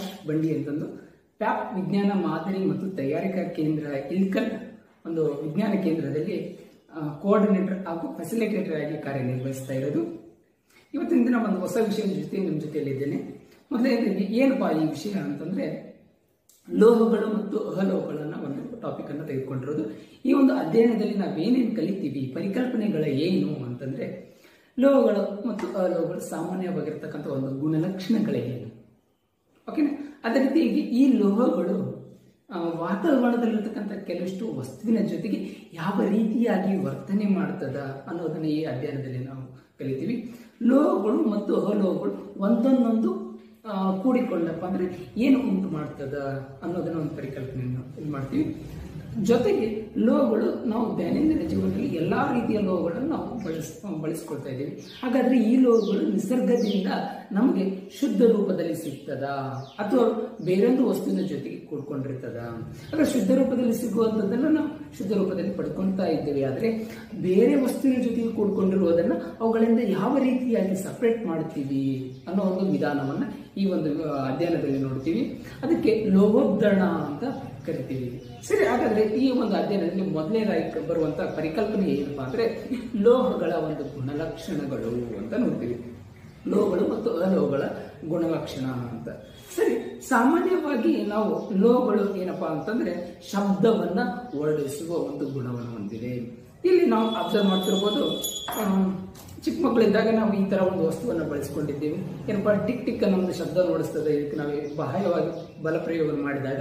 ಪ್ರಕಾಶ್ ಬಂಡಿ ಅಂತಂದು ಪ್ಯಾಪ್ ವಿಜ್ಞಾನ ಮಾದರಿ ಮತ್ತು ತಯಾರಿಕಾ ಕೇಂದ್ರ ಇಲ್ಕಲ್ ಒಂದು ವಿಜ್ಞಾನ ಕೇಂದ್ರದಲ್ಲಿ ಕೋಆರ್ಡಿನೇಟರ್ ಹಾಗೂ ಫೆಸಿಲಿಟೇಟರ್ ಆಗಿ ಕಾರ್ಯನಿರ್ವಹಿಸ್ತಾ ಇರೋದು ಇವತ್ತಿನ ದಿನ ಒಂದು ಹೊಸ ವಿಷಯದ ಜೊತೆ ನಿಮ್ಮ ಜೊತೆಯಲ್ಲಿದ್ದೇನೆ ಮೊದಲನೇದಾಗಿ ಏನಪ್ಪಾ ಈ ವಿಷಯ ಅಂತಂದ್ರೆ ಲೋಹಗಳು ಮತ್ತು ಅಲೋಹಗಳನ್ನ ಒಂದು ಟಾಪಿಕ್ ಅನ್ನು ತೆಗೆದುಕೊಂಡಿರೋದು ಈ ಒಂದು ಅಧ್ಯಯನದಲ್ಲಿ ನಾವೇನೇನು ಕಲಿತೀವಿ ಪರಿಕಲ್ಪನೆಗಳ ಏನು ಅಂತಂದ್ರೆ ಲೋಹಗಳು ಮತ್ತು ಅಲೋಹಗಳು ಸಾಮಾನ್ಯವಾಗಿರ್ತಕ್ಕಂಥ ಒಂದು ಗುಣಲಕ್ಷಣಗಳೇನು ಓಕೆನಾ ಅದೇ ರೀತಿಯಾಗಿ ಈ ಲೋಹಗಳು ಆ, ವಾತಾವರಣದಲ್ಲಿರ್ತಕ್ಕಂಥ ಕೆಲವಷ್ಟು ವಸ್ತುವಿನ ಜೊತೆಗೆ ಯಾವ ರೀತಿಯಾಗಿ ವರ್ತನೆ ಮಾಡ್ತದ ಅನ್ನೋದನ್ನ ಈ ಅಧ್ಯಯನದಲ್ಲಿ ನಾವು ಕಲಿತೀವಿ ಲೋಹಗಳು ಮತ್ತು ಅಲೋಹಗಳು ಒಂದನ್ನೊಂದು ಆ, ಕೂಡಿಕೊಂಡಪ್ಪ ಅಂದ್ರೆ ಏನು ಉಂಟು ಮಾಡ್ತದ ಅನ್ನೋದನ್ನ ಒಂದು ಪರಿಕಲ್ಪನೆಯನ್ನು ಇದು ಮಾಡ್ತೀವಿ ಜೊತೆಗೆ ಲೋಹಗಳು ನಾವು ದೈನಂದಿನ ಜೀವನದಲ್ಲಿ ಎಲ್ಲಾ ರೀತಿಯ ಲೋಹಗಳನ್ನು ನಾವು ಬಳಸ್ ಬಳಸ್ಕೊಳ್ತಾ ಇದ್ದೀವಿ ಹಾಗಾದ್ರೆ ಈ ಲೋಹಗಳು ನಿಸರ್ಗದಿಂದ ನಮಗೆ ಶುದ್ಧ ರೂಪದಲ್ಲಿ ಸಿಗ್ತದ ಅಥವಾ ಬೇರೊಂದು ವಸ್ತುವಿನ ಜೊತೆಗೆ ಕೂಡ್ಕೊಂಡಿರ್ತದ ಆಗ ಶುದ್ಧ ರೂಪದಲ್ಲಿ ಸಿಗುವಂಥದ್ದನ್ನ ನಾವು ಶುದ್ಧ ರೂಪದಲ್ಲಿ ಪಡ್ಕೊಳ್ತಾ ಇದ್ದೇವೆ ಆದ್ರೆ ಬೇರೆ ವಸ್ತುವಿನ ಜೊತೆಗೆ ಕೂಡ್ಕೊಂಡಿರುವುದನ್ನ ಅವುಗಳಿಂದ ಯಾವ ರೀತಿಯಾಗಿ ಸಪರೇಟ್ ಮಾಡ್ತೀವಿ ಅನ್ನೋ ಒಂದು ವಿಧಾನವನ್ನ ಈ ಒಂದು ಆ, ಅಧ್ಯಯನದಲ್ಲಿ ನೋಡ್ತೀವಿ ಅದಕ್ಕೆ ಲೋಹೋದ್ಧರಣ ಅಂತ ಕರಿತೀವಿ ಸರಿ ಹಾಗಾದ್ರೆ ಈ ಒಂದು ಅಧ್ಯಯನದಲ್ಲಿ ಮೊದಲನೇದಾಗಿ ಬರುವಂತ ಪರಿಕಲ್ಪನೆ ಏನಪ್ಪಾ ಅಂದ್ರೆ ಲೋಹಗಳ ಒಂದು ಗುಣಲಕ್ಷಣಗಳು ಅಂತ ನೋಡ್ತೀವಿ ಲೋಹಗಳು ಮತ್ತು ಅಲೋಹಗಳ ಗುಣಲಕ್ಷಣ ಅಂತ ಸರಿ ಸಾಮಾನ್ಯವಾಗಿ ನಾವು ಲೋಹಗಳು ಏನಪ್ಪಾ ಅಂತಂದ್ರೆ ಶಬ್ದವನ್ನ ಹೊರಡಿಸುವ ಒಂದು ಗುಣವನ್ನು ಹೊಂದಿದೆ ಇಲ್ಲಿ ನಾವು ಅಬ್ಸರ್ವ್ ಮಾಡ್ತಿರ್ಬೋದು ಆಮ್, ಚಿಕ್ಕ ಮಕ್ಕಳಿದ್ದಾಗ ನಾವು ಈ ತರ ಒಂದು ವಸ್ತುವನ್ನು ಬಳಸಿಕೊಂಡಿದ್ದೀವಿ ಏನಪ್ಪಾ ಟಿಕ್ ಟಿಕ್ ಅನ್ನೋ ಒಂದು ಶಬ್ದ ನೋಡಿಸ್ತದೆ ಇದಕ್ಕೆ ನಾವು ಬಾಹ್ಯವಾಗಿ ಬಲಪ್ರಯೋಗ ಮಾಡಿದಾಗ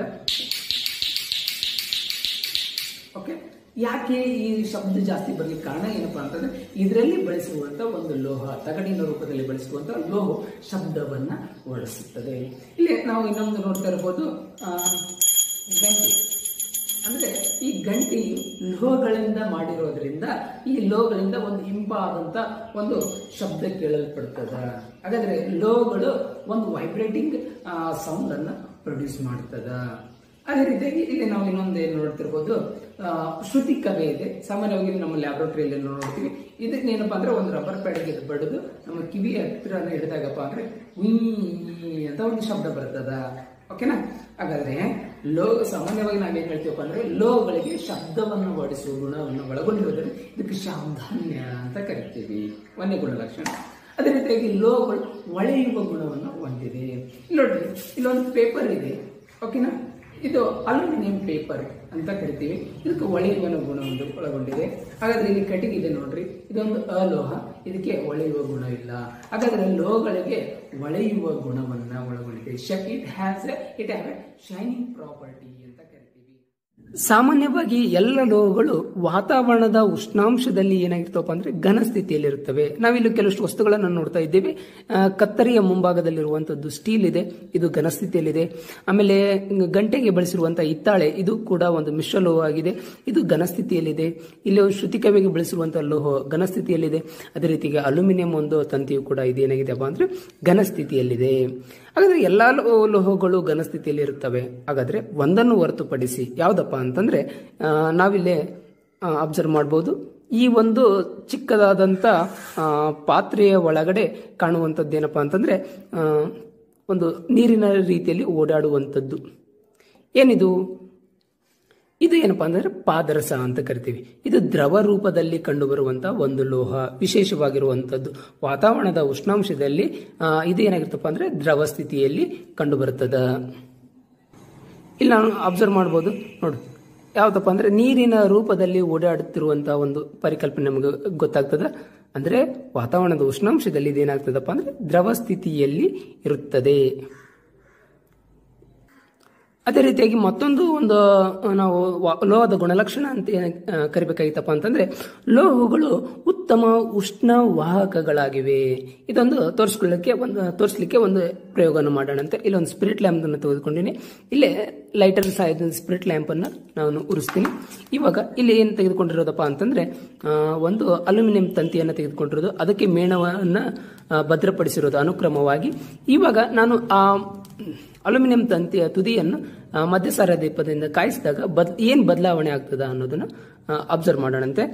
ಓಕೆ ಯಾಕೆ ಈ ಶಬ್ದ ಜಾಸ್ತಿ ಬರ್ಲಿಕ್ಕೆ ಕಾರಣ ಏನಪ್ಪಾ ಅಂತಂದ್ರೆ ಇದರಲ್ಲಿ ಬಳಸುವಂತ ಒಂದು ಲೋಹ ತಗಡಿನ ರೂಪದಲ್ಲಿ ಬಳಸುವಂತ ಲೋಹ ಶಬ್ದವನ್ನ ಹೊರಡಿಸುತ್ತದೆ ಇಲ್ಲಿ ನಾವು ಇನ್ನೊಂದು ನೋಡ್ತಾ ಇರ್ಬೋದು ಆ, ಗಂಟೆ ಅಂದ್ರೆ ಈ ಗಂಟೆ ಲೋಹಗಳಿಂದ ಮಾಡಿರೋದ್ರಿಂದ ಈ ಲೋಹಗಳಿಂದ ಒಂದು ಇಂಪಾದಂತ ಒಂದು ಶಬ್ದ ಕೇಳಲ್ಪಡ್ತದ ಹಾಗಾದ್ರೆ ಲೋಹಗಳು ಒಂದು ವೈಬ್ರೇಟಿಂಗ್ ಸೌಂಡ್ ಅನ್ನ ಪ್ರೊಡ್ಯೂಸ್ ಮಾಡ್ತದ ಅದೇ ರೀತಿಯಾಗಿ ಇಲ್ಲಿ ನಾವು ಇನ್ನೊಂದು ಏನು ನೋಡ್ತಿರ್ಬೋದು ಆ, ಶ್ರುತಿ ಕವೆ ಇದೆ ಸಾಮಾನ್ಯವಾಗಿ ನಮ್ಮ ಲ್ಯಾಬ್ರೇಟರಿಯಲ್ಲಿ ನೋಡ್ತೀವಿ ಇದಕ್ಕೆ ಏನಪ್ಪಾ ಅಂದ್ರೆ ಒಂದು ರಬ್ಬರ್ ಪ್ಯಾಡ್ಗೆ ಬಡಿದು ನಮ್ಮ ಕಿವಿ ಹತ್ರ ಹಿಡಿದಾಗಪ್ಪ ಅಂದ್ರೆ ಉಯ್ ಅಂತ ಒಂದು ಶಬ್ದ ಬರ್ತದ ಓಕೆನಾ ಹಾಗಾದ್ರೆ ಲೋ ಸಾಮಾನ್ಯವಾಗಿ ನಾವೇನ್ ಹೇಳ್ತೀವಪ್ಪ ಅಂದ್ರೆ ಲೋಗಳಿಗೆ ಶಬ್ದವನ್ನು ಹೊಡಿಸುವ ಗುಣವನ್ನು ಒಳಗೊಂಡಿರೋದ್ರಿಂದ ಇದಕ್ಕೆ ಶಾಬ್ದಾನ್ಯ ಅಂತ ಕರಿತೀವಿ ಒಂದೇ ಗುಣಲಕ್ಷಣ ಅದೇ ರೀತಿಯಾಗಿ ಲೋಗಳು ಒಳೆಯುವ ಗುಣವನ್ನು ಹೊಂದಿದೆ ಇಲ್ಲಿ ನೋಡ್ರಿ ಇಲ್ಲೊಂದು ಪೇಪರ್ ಇದೆ ಓಕೆನಾ ಇದು ಅಲ್ಯೂಮಿನಿಯಂ ಪೇಪರ್ ಅಂತ ಕರಿತೀವಿ ಇದಕ್ಕೆ ಒಳೆಯುವ ಗುಣ ಒಂದು ಒಳಗೊಂಡಿದೆ ಹಾಗಾದ್ರೆ ಇಲ್ಲಿ ಕಟ್ಟಿಗೆ ಇದೆ ನೋಡ್ರಿ ಇದೊಂದು ಅಲೋಹ ಇದಕ್ಕೆ ಒಳೆಯುವ ಗುಣ ಇಲ್ಲ ಹಾಗಾದ್ರೆ ಲೋಹಗಳಿಗೆ ಒಳೆಯುವ ಗುಣವನ್ನ ಒಳಗೊಂಡಿದೆ it has it have a shining property ಅಂತ ಕರಿತೀವಿ ಸಾಮಾನ್ಯವಾಗಿ ಎಲ್ಲ ಲೋಹಗಳು ವಾತಾವರಣದ ಉಷ್ಣಾಂಶದಲ್ಲಿ ಏನಾಗಿರ್ತವಪ್ಪ ಅಂದ್ರೆ ಘನ ಸ್ಥಿತಿಯಲ್ಲಿರುತ್ತವೆ ನಾವಿಲ್ಲಿ ಕೆಲವಷ್ಟು ವಸ್ತುಗಳನ್ನು ನೋಡ್ತಾ ಇದ್ದೇವೆ ಆ, ಕತ್ತರಿಯ ಮುಂಭಾಗದಲ್ಲಿರುವಂತದ್ದು ಸ್ಟೀಲ್ ಇದೆ ಇದು ಘನ ಸ್ಥಿತಿಯಲ್ಲಿದೆ ಆಮೇಲೆ ಗಂಟೆಗೆ ಬಳಸಿರುವಂತಹ ಹಿತ್ತಾಳೆ ಇದು ಕೂಡ ಒಂದು ಮಿಶ್ರ ಲೋಹ ಆಗಿದೆ ಇದು ಘನ ಸ್ಥಿತಿಯಲ್ಲಿದೆ ಇಲ್ಲಿ ಒಂದು ಶ್ರುತಿಕವೆಗೆ ಬಳಸಿರುವಂತಹ ಲೋಹ ಘನ ಸ್ಥಿತಿಯಲ್ಲಿದೆ ಅದೇ ರೀತಿಗೆ ಅಲ್ಯೂಮಿನಿಯಂ ಒಂದು ತಂತಿಯು ಕೂಡ ಇದೇನಾಗಿದೆಯಪ್ಪ ಅಂದ್ರೆ ಘನ ಸ್ಥಿತಿಯಲ್ಲಿದೆ ಹಾಗಾದ್ರೆ ಎಲ್ಲಾ ಲೋ- ಲೋಹಗಳು ಘನ ಸ್ಥಿತಿಯಲ್ಲಿ ಇರುತ್ತವೆ ಹಾಗಾದ್ರೆ ಒಂದನ್ನು ಹೊರತುಪಡಿಸಿ ಯಾವ್ದಪ್ಪ ಅಂತಂದ್ರೆ ಆ, ನಾವಿಲ್ಲಿ ಅಬ್ಸರ್ವ್ ಮಾಡ್ಬೋದು ಈ ಒಂದು ಚಿಕ್ಕದಾದಂತ ಆ, ಪಾತ್ರೆಯ ಒಳಗಡೆ ಕಾಣುವಂಥದ್ದು ಏನಪ್ಪಾ ಅಂತಂದ್ರೆ ಆ, ಒಂದು ನೀರಿನ ರೀತಿಯಲ್ಲಿ ಓಡಾಡುವಂಥದ್ದು ಏನಿದು ಇದು ಏನಪ್ಪಾ ಅಂದ್ರೆ ಪಾದರಸ ಅಂತ ಕರಿತೀವಿ ಇದು ದ್ರವ ರೂಪದಲ್ಲಿ ಕಂಡುಬರುವಂತಹ ಒಂದು ಲೋಹ ವಿಶೇಷವಾಗಿರುವಂತದ್ದು ವಾತಾವರಣದ ಉಷ್ಣಾಂಶದಲ್ಲಿ ಆ, ಇದು ಏನಾಗಿರ್ತಪ್ಪ ಅಂದ್ರೆ ದ್ರವ ಸ್ಥಿತಿಯಲ್ಲಿ ಕಂಡುಬರುತ್ತದ ಇಲ್ಲಿ ನಾವು ಅಬ್ಸರ್ವ್ ಮಾಡ್ಬೋದು ನೋಡು ಯಾವ್ದಪ್ಪ ಅಂದ್ರೆ ನೀರಿನ ರೂಪದಲ್ಲಿ ಓಡಾಡುತ್ತಿರುವಂತಹ ಒಂದು ಪರಿಕಲ್ಪನೆ ನಮಗೆ ಗೊತ್ತಾಗ್ತದ ಅಂದ್ರೆ ವಾತಾವರಣದ ಉಷ್ಣಾಂಶದಲ್ಲಿ ಇದೇನಾಗ್ತದಪ್ಪ ಅಂದ್ರೆ ದ್ರವ ಸ್ಥಿತಿಯಲ್ಲಿ ಇರುತ್ತದೆ ಅದೇ ರೀತಿಯಾಗಿ ಮತ್ತೊಂದು ಒಂದು ಆ, ನಾವು ವ- ಲೋಹದ ಗುಣಲಕ್ಷಣ ಅಂತ ಏನ್, ಆ, ಕರಿಬೇಕಾಗಿತ್ತಪ್ಪ ಅಂತಂದ್ರೆ ಲೋಹಗಳು ಉತ್ತಮ ಉಷ್ಣ ವಾಹಕಗಳಾಗಿವೆ ಇದೊಂದು ತೋರಿಸ್ಕೊಳ್ಳಕ್ಕೆ ಒಂದು ತೋರಿಸ್ಲಿಕ್ಕೆ ಒಂದು ಪ್ರಯೋಗವನ್ನು ಮಾಡೋಣ ಅಂತ ಇಲ್ಲೊಂದು ಸ್ಪಿರಿಟ್ ಲ್ಯಾಂಪ್ ಅನ್ನು ತೆಗೆದುಕೊಂಡಿನಿ ಇಲ್ಲೇ ಲೈಟರ್ ಸಹಾಯದ ಸ್ಪಿರಿಟ್ ಲ್ಯಾಂಪ್ ಅನ್ನ ನಾನು ಉರಿಸ್ತೀನಿ ಇವಾಗ ಇಲ್ಲಿ ಏನು ತೆಗೆದುಕೊಂಡಿರೋದಪ್ಪ ಅಂತಂದ್ರೆ ಆ, ಒಂದು ಅಲ್ಯೂಮಿನಿಯಂ ತಂತಿಯನ್ನು ತೆಗೆದುಕೊಂಡಿರೋದು ಅದಕ್ಕೆ ಮೇಣವನ್ನ ಆ, ಭದ್ರಪಡಿಸಿರೋದು ಅನುಕ್ರಮವಾಗಿ ಇವಾಗ ನಾನು ಆ ಅಲ್ಯೂಮಿನಿಯಂ ತಂತಿಯ ತುದಿಯನ್ನು ಆ, ಮಧ್ಯಸಾರ ದೀಪದಿಂದ ಕಾಯಿಸಿದಾಗ ಬದ್ ಏನ್ ಬದಲಾವಣೆ ಆಗ್ತದ ಅನ್ನೋದನ್ನ ಅಬ್ಸರ್ವ್ ಮಾಡೋಣಂತೆ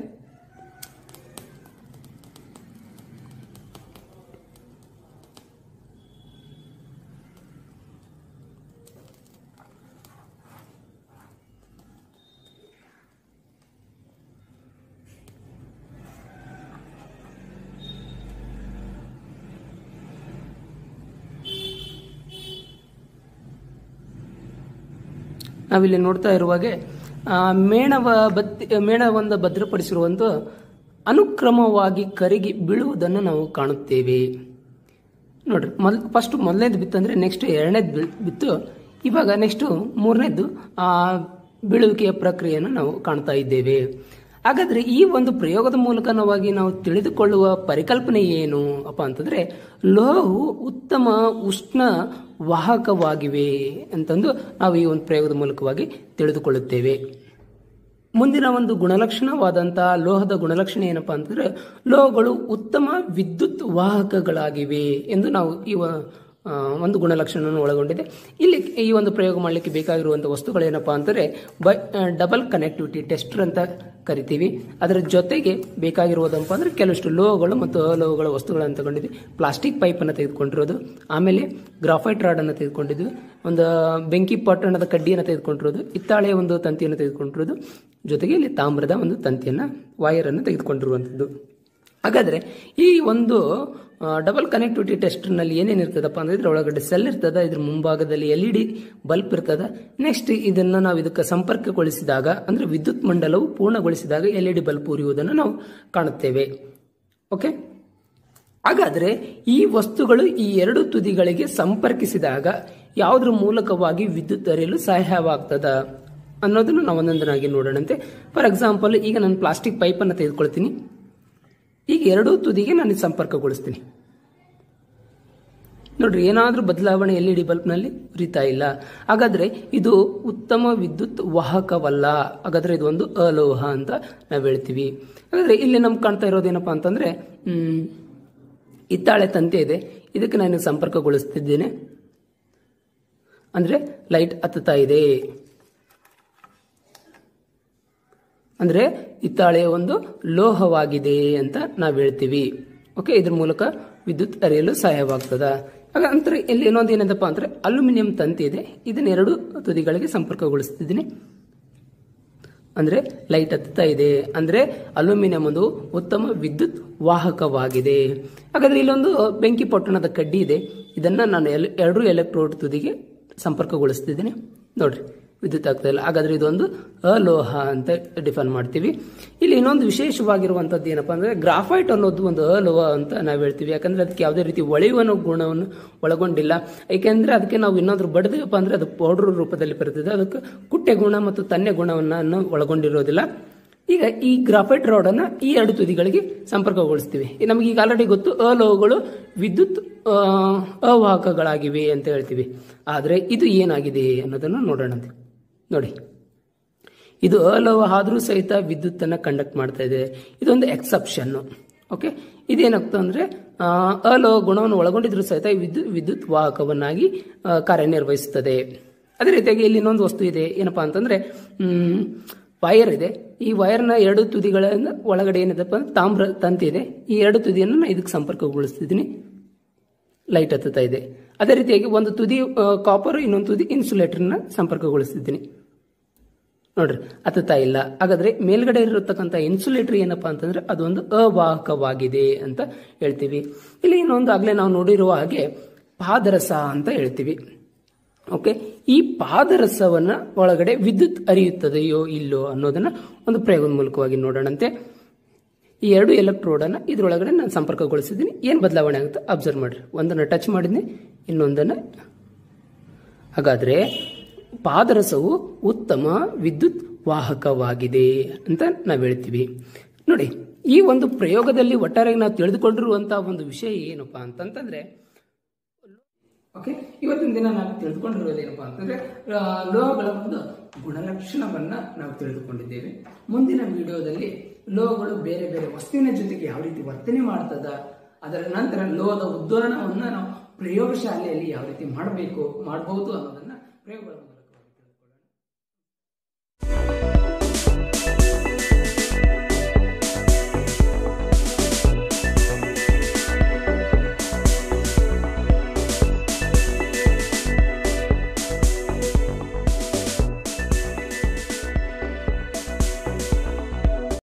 ನಾವಿಲ್ಲಿ ನೋಡ್ತಾ ಇರುವಾಗೆ ಆ, ಮೇಣವ ಬತ್ತಿ ಮೇಣವನ್ನು ಭದ್ರಪಡಿಸಿರುವಂತ ಅನುಕ್ರಮವಾಗಿ ಕರಗಿ ಬೀಳುವುದನ್ನು ನಾವು ಕಾಣುತ್ತೇವೆ ನೋಡ್ರಿ ಮೊದ್ ಫಸ್ಟ್ ಮೊದಲನೇದು ಬಿತ್ತು ಅಂದರೆ ನೆಕ್ಸ್ಟ್ ಎರಡನೇದು ಬಿ- ಬಿತ್ತು ಇವಾಗ ನೆಕ್ಸ್ಟ್ ಮೂರನೇದು ಆ ಬೀಳುವಿಕೆಯ ಪ್ರಕ್ರಿಯೆಯನ್ನು ನಾವು ಕಾಣ್ತಾ ಇದ್ದೇವೆ ಹಾಗಾದ್ರೆ ಈ ಒಂದು ಪ್ರಯೋಗದ ಮೂಲಕವಾಗಿ ನಾವು ತಿಳಿದುಕೊಳ್ಳುವ ಪರಿಕಲ್ಪನೆ ಏನು ಅಪ್ಪ ಅಂತಂದ್ರೆ ಲೋಹವು ಉತ್ತಮ ಉಷ್ಣ ವಾಹಕವಾಗಿವೆ ಅಂತಂದು ನಾವು ಈ ಒಂದು ಪ್ರಯೋಗದ ಮೂಲಕವಾಗಿ ತಿಳಿದುಕೊಳ್ಳುತ್ತೇವೆ ಮುಂದಿನ ಒಂದು ಗುಣಲಕ್ಷಣವಾದಂತಹ ಲೋಹದ ಗುಣಲಕ್ಷಣ ಏನಪ್ಪಾ ಅಂತಂದ್ರೆ ಲೋಹಗಳು ಉತ್ತಮ ವಿದ್ಯುತ್ ವಾಹಕಗಳಾಗಿವೆ ಎಂದು ನಾವು ಈ ವ- ಆ, ಒಂದು ಗುಣಲಕ್ಷಣವನ್ನು ಒಳಗೊಂಡಿದೆ ಇಲ್ಲಿ ಈ ಒಂದು ಪ್ರಯೋಗ ಮಾಡಲಿಕ್ಕೆ ಬೇಕಾಗಿರುವಂತಹ ವಸ್ತುಗಳೇನಪ್ಪಾ ಅಂತಂದ್ರೆ ಬೈ ಡಬಲ್ ಕನೆಕ್ಟಿವಿಟಿ ಟೆಸ್ಟರ್ ಅಂತ ಕರಿತೀವಿ ಅದರ ಜೊತೆಗೆ ಬೇಕಾಗಿರುವುದಪ್ಪ ಅಂದ್ರೆ ಕೆಲವಷ್ಟು ಲೋಹಗಳು ಮತ್ತು ಅಲೋಹಗಳ ವಸ್ತುಗಳನ್ನು ತಗೊಂಡಿದ್ವಿ ಪ್ಲಾಸ್ಟಿಕ್ ಪೈಪ್ ಅನ್ನು ತೆಗೆದುಕೊಂಡಿರೋದು ಆಮೇಲೆ ಗ್ರಾಫೈಟ್ ರಾಡ್ ಅನ್ನು ತೆಗೆದುಕೊಂಡಿದ್ವಿ ಒಂದು ಬೆಂಕಿ ಪಟ್ಟಣದ ಕಡ್ಡಿಯನ್ನು ತೆಗೆದುಕೊಂಡಿರೋದು ಹಿತ್ತಾಳೆಯ ಒಂದು ತಂತಿಯನ್ನು ತೆಗೆದುಕೊಂಡಿರೋದು ಜೊತೆಗೆ ಇಲ್ಲಿ ತಾಮ್ರದ ಒಂದು ತಂತಿಯನ್ನ ವೈರ್ ಅನ್ನು ತೆಗೆದುಕೊಂಡಿರುವಂಥದ್ದು ಹಾಗಾದ್ರೆ ಈ ಒಂದು ಡಬಲ್ ಕನೆಕ್ಟಿವಿಟಿ ಟೆಸ್ಟ್ನಲ್ಲಿ ಏನೇನು ಇರ್ತದಪ್ಪ ಅಂದ್ರೆ ಇದ್ರ ಒಳಗಡೆ ಸೆಲ್ ಇರ್ತದ ಇದ್ರ ಮುಂಭಾಗದಲ್ಲಿ ಎಲ್ ಇ ಡಿ ಬಲ್ಬ್ ಇರ್ತದ ನೆಕ್ಸ್ಟ್ ಇದನ್ನ ನಾವು ಇದಕ್ಕೆ ಸಂಪರ್ಕಗೊಳಿಸಿದಾಗ ಅಂದ್ರೆ ವಿದ್ಯುತ್ ಮಂಡಲವು ಪೂರ್ಣಗೊಳಿಸಿದಾಗ ಎಲ್ ಇ ಡಿ ಬಲ್ಬ್ ಉರಿಯುವುದನ್ನು ನಾವು ಕಾಣುತ್ತೇವೆ ಓಕೆ ಹಾಗಾದ್ರೆ ಈ ವಸ್ತುಗಳು ಈ ಎರಡು ತುದಿಗಳಿಗೆ ಸಂಪರ್ಕಿಸಿದಾಗ ಯಾವುದ್ರ ಮೂಲಕವಾಗಿ ವಿದ್ಯುತ್ ಹರಿಯಲು ಸಹಾಯವಾಗ್ತದ ಅನ್ನೋದನ್ನು ನಾವು ಒಂದೊಂದನಾಗಿ ನೋಡೋಣಂತೆ ಫಾರ್ ಎಕ್ಸಾಂಪಲ್ ಈಗ ನಾನು ಪ್ಲಾಸ್ಟಿಕ್ ಪೈಪ್ ಅನ್ನು ತೆಗೆದುಕೊಳ್ತೀನಿ ಈಗ ಎರಡೂ ತುದಿಗೆ ನಾನು ಇದು ಸಂಪರ್ಕಗೊಳಿಸ್ತೀನಿ ನೋಡ್ರಿ ಏನಾದ್ರೂ ಬದಲಾವಣೆ ಎಲ್ ಇ ಡಿ ಬಲ್ಬ್ನಲ್ಲಿ ಉರಿತಾ ಇಲ್ಲ ಹಾಗಾದ್ರೆ ಇದು ಉತ್ತಮ ವಿದ್ಯುತ್ ವಾಹಕವಲ್ಲ ಹಾಗಾದ್ರೆ ಇದು ಒಂದು ಅಲೋಹ ಅಂತ ನಾವು ಹೇಳ್ತೀವಿ ಹಾಗಾದ್ರೆ ಇಲ್ಲಿ ನಮ್ಗೆ ಕಾಣ್ತಾ ಇರೋದೇನಪ್ಪಾ ಅಂತಂದ್ರೆ ಹ್ಮ್, ಹಿತ್ತಾಳೆ ತಂತಿ ಇದೆ ಇದಕ್ಕೆ ನಾನು ಸಂಪರ್ಕಗೊಳಿಸ್ತಿದ್ದೇನೆ ಅಂದ್ರೆ ಲೈಟ್ ಹತ್ತುತ್ತಾ ಇದೆ ಅಂದ್ರೆ ಹಿತ್ತಾಳೆಯ ಒಂದು ಲೋಹವಾಗಿದೆ ಅಂತ ನಾವು ಹೇಳ್ತೀವಿ ಓಕೆ ಇದ್ರ ಮೂಲಕ ವಿದ್ಯುತ್ ಹರಿಯಲು ಸಹಾಯವಾಗ್ತದ ಹಾಗ ನಂತರ ಇಲ್ಲಿ ಇನ್ನೊಂದು ಏನಂತಪ್ಪ ಅಂದ್ರೆ ಅಲ್ಯೂಮಿನಿಯಂ ತಂತಿ ಇದೆ ಇದನ್ನ ಎರಡು ತುದಿಗಳಿಗೆ ಸಂಪರ್ಕಗೊಳಿಸ್ತಿದ್ದೀನಿ ಅಂದ್ರೆ ಲೈಟ್ ಹತ್ತುತ್ತಾ ಇದೆ ಅಂದ್ರೆ ಅಲ್ಯೂಮಿನಿಯಂ ಒಂದು ಉತ್ತಮ ವಿದ್ಯುತ್ ವಾಹಕವಾಗಿದೆ ಹಾಗಾದ್ರೆ ಇಲ್ಲೊಂದು ಬೆಂಕಿ ಪೊಟ್ಟಣದ ಕಡ್ಡಿ ಇದೆ ಇದನ್ನ ನಾನು ಎಲ್- ಎರಡು ಎಲೆಕ್ಟ್ರೋಡ್ ತುದಿಗೆ ಸಂಪರ್ಕಗೊಳಿಸ್ತಿದ್ದೀನಿ ನೋಡ್ರಿ ವಿದ್ಯುತ್ ಆಗ್ತಾ ಇಲ್ಲ ಹಾಗಾದ್ರೆ ಇದೊಂದು ಅಲೋಹ ಅಂತ ಡಿಫೈನ್ ಮಾಡ್ತೀವಿ ಇಲ್ಲಿ ಇನ್ನೊಂದು ವಿಶೇಷವಾಗಿರುವಂತದ್ದು ಏನಪ್ಪಾ ಅಂದ್ರೆ ಗ್ರಾಫೈಟ್ ಅನ್ನೋದು ಒಂದು ಅಲೋಹ ಅಂತ ನಾವು ಹೇಳ್ತೀವಿ ಯಾಕಂದ್ರೆ ಅದಕ್ಕೆ ಯಾವುದೇ ರೀತಿ ಒಳೆಯುವ ಗುಣವನ್ನು ಒಳಗೊಂಡಿಲ್ಲ ಏಕೆಂದ್ರೆ ಅದಕ್ಕೆ ನಾವು ಇನ್ನೊಂದ್ರ ಬಡ್ದೇವಪ್ಪ ಅಂದ್ರೆ ಅದು ಪೌಡರ್ ರೂಪದಲ್ಲಿ ಬರ್ತದೆ ಅದಕ್ಕೆ ಕುಟ್ಟೆ ಗುಣ ಮತ್ತು ತನ್ನೆ ಗುಣವನ್ನು ಒಳಗೊಂಡಿರೋದಿಲ್ಲ ಈಗ ಈ ಗ್ರಾಫೈಟ್ ರಾಡ್ ಅನ್ನ ಈ ಎರಡು ತುದಿಗಳಿಗೆ ಸಂಪರ್ಕಗೊಳಿಸ್ತೀವಿ ಈ ನಮಗೆ ಈಗ ಆಲ್ರೆಡಿ ಗೊತ್ತು ಅಲೋಹಗಳು ವಿದ್ಯುತ್ ಆ, ಅವಾಹಕಗಳಾಗಿವೆ ಅಂತ ಹೇಳ್ತೀವಿ ಆದ್ರೆ ಇದು ಏನಾಗಿದೆ ಅನ್ನೋದನ್ನು ನೋಡೋಣಂತೆ ನೋಡಿ ಇದು ಅಲೋಹ ಆದ್ರೂ ಸಹಿತ ವಿದ್ಯುತ್ ಅನ್ನ ಕಂಡಕ್ಟ್ ಮಾಡ್ತಾ ಇದೆ ಇದೊಂದು ಎಕ್ಸೆಪ್ಷನ್ ಓಕೆ ಇದೇನಾಗ್ತದೆ ಅಂದ್ರೆ ಆ, ಅಲೋಹ ಗುಣವನ್ನು ಒಳಗೊಂಡಿದ್ರು ಸಹಿತ ಈ ವಿದ್ಯುತ್ ವಿದ್ಯುತ್ ವಾಹಕವನ್ನಾಗಿ ಆ, ಕಾರ್ಯನಿರ್ವಹಿಸುತ್ತದೆ ಅದೇ ರೀತಿಯಾಗಿ ಇಲ್ಲಿ ಇನ್ನೊಂದು ವಸ್ತು ಇದೆ ಏನಪ್ಪಾ ಅಂತಂದ್ರೆ ಹ್ಮ್, ವೈರ್ ಇದೆ ಈ ವೈರ್ನ ಎರಡು ತುದಿಗಳಿಂದ ಒಳಗಡೆ ಏನಿದೆಪ್ಪ ಅಂದ್ರೆ ತಾಮ್ರ ತಂತಿ ಇದೆ ಈ ಎರಡು ತುದಿಯನ್ನು ನಾನು ಇದಕ್ಕೆ ಸಂಪರ್ಕಗೊಳಿಸ್ತಿದ್ದೀನಿ ಲೈಟ್ ಹತ್ತುತ್ತಾ ಇದೆ ಅದೇ ರೀತಿಯಾಗಿ ಒಂದು ತುದಿ ಕಾಪರ್ ಇನ್ನೊಂದು ತುದಿ ಇನ್ಸುಲೇಟರ್ನ ಸಂಪರ್ಕಗೊಳಿಸ್ತಿದ್ದೀನಿ ನೋಡ್ರಿ ಹತ್ತುತ್ತಾ ಇಲ್ಲ ಹಾಗಾದ್ರೆ ಮೇಲ್ಗಡೆ ಇರತಕ್ಕಂಥ ಇನ್ಸುಲೇಟರ್ ಏನಪ್ಪಾ ಅಂತಂದ್ರೆ ಅದೊಂದು ಅವಾಹಕವಾಗಿದೆ ಅಂತ ಹೇಳ್ತೀವಿ ಇಲ್ಲಿ ಇನ್ನೊಂದು ಆಗ್ಲೇ ನಾವು ನೋಡಿರುವ ಹಾಗೆ ಪಾದರಸ ಅಂತ ಹೇಳ್ತೀವಿ ಓಕೆ ಈ ಪಾದರಸವನ್ನ ಒಳಗಡೆ ವಿದ್ಯುತ್ ಹರಿಯುತ್ತದೆಯೋ ಇಲ್ಲೋ ಅನ್ನೋದನ್ನ ಒಂದು ಪ್ರಯೋಗದ ಮೂಲಕವಾಗಿ ನೋಡೋಣಂತೆ ಈ ಎರಡು ಎಲೆಕ್ಟ್ರೋಡ್ ಅನ್ನ ಇದ್ರೊಳಗಡೆ ನಾನು ಸಂಪರ್ಕಗೊಳಿಸಿದ್ದೀನಿ ಏನು ಬದಲಾವಣೆ ಆಗುತ್ತೆ ಅಬ್ಸರ್ವ್ ಮಾಡ್ರಿ ಒಂದನ್ನ ಟಚ್ ಮಾಡಿದ್ನಿ ಇನ್ನೊಂದನ್ನ ಹಾಗಾದ್ರೆ ಪಾದರಸವು ಉತ್ತಮ ವಿದ್ಯುತ್ ವಾಹಕವಾಗಿದೆ ಅಂತ ನಾವು ಹೇಳ್ತೀವಿ ನೋಡಿ ಈ ಒಂದು ಪ್ರಯೋಗದಲ್ಲಿ ಒಟ್ಟಾರೆ ನಾವು ತಿಳಿದುಕೊಂಡಿರುವಂತಹ ಒಂದು ವಿಷಯ ಏನಪ್ಪಾ ಅಂತಂತಂದ್ರೆ ಓಕೆ ಇವತ್ತಿನ ದಿನ ನಾವು ತಿಳಿದುಕೊಂಡಿರೋದು ಏನಪ್ಪಾ ಅಂತಂದ್ರೆ ಆ, ಲೋಹಗಳ ಒಂದು ಗುಣಲಕ್ಷಣವನ್ನ ನಾವು ತಿಳಿದುಕೊಂಡಿದ್ದೇವೆ ಮುಂದಿನ ವಿಡಿಯೋದಲ್ಲಿ ಲೋಹಗಳು ಬೇರೆ ಬೇರೆ ವಸ್ತುವಿನ ಜೊತೆಗೆ ಯಾವ ರೀತಿ ವರ್ತನೆ ಮಾಡ್ತದ ಅದರ ನಂತರ ಲೋಹದ ಉದ್ಧರಣವನ್ನ ನಾವು ಪ್ರಯೋಗಶಾಲೆಯಲ್ಲಿ ಯಾವ ರೀತಿ ಮಾಡಬೇಕು ಮಾಡಬಹುದು ಅನ್ನೋದನ್ನ ಪ್ರಯೋಗಗಳ ಮೂಲಕ ತಿಳ್ಕೊಳ್ಳೋಣ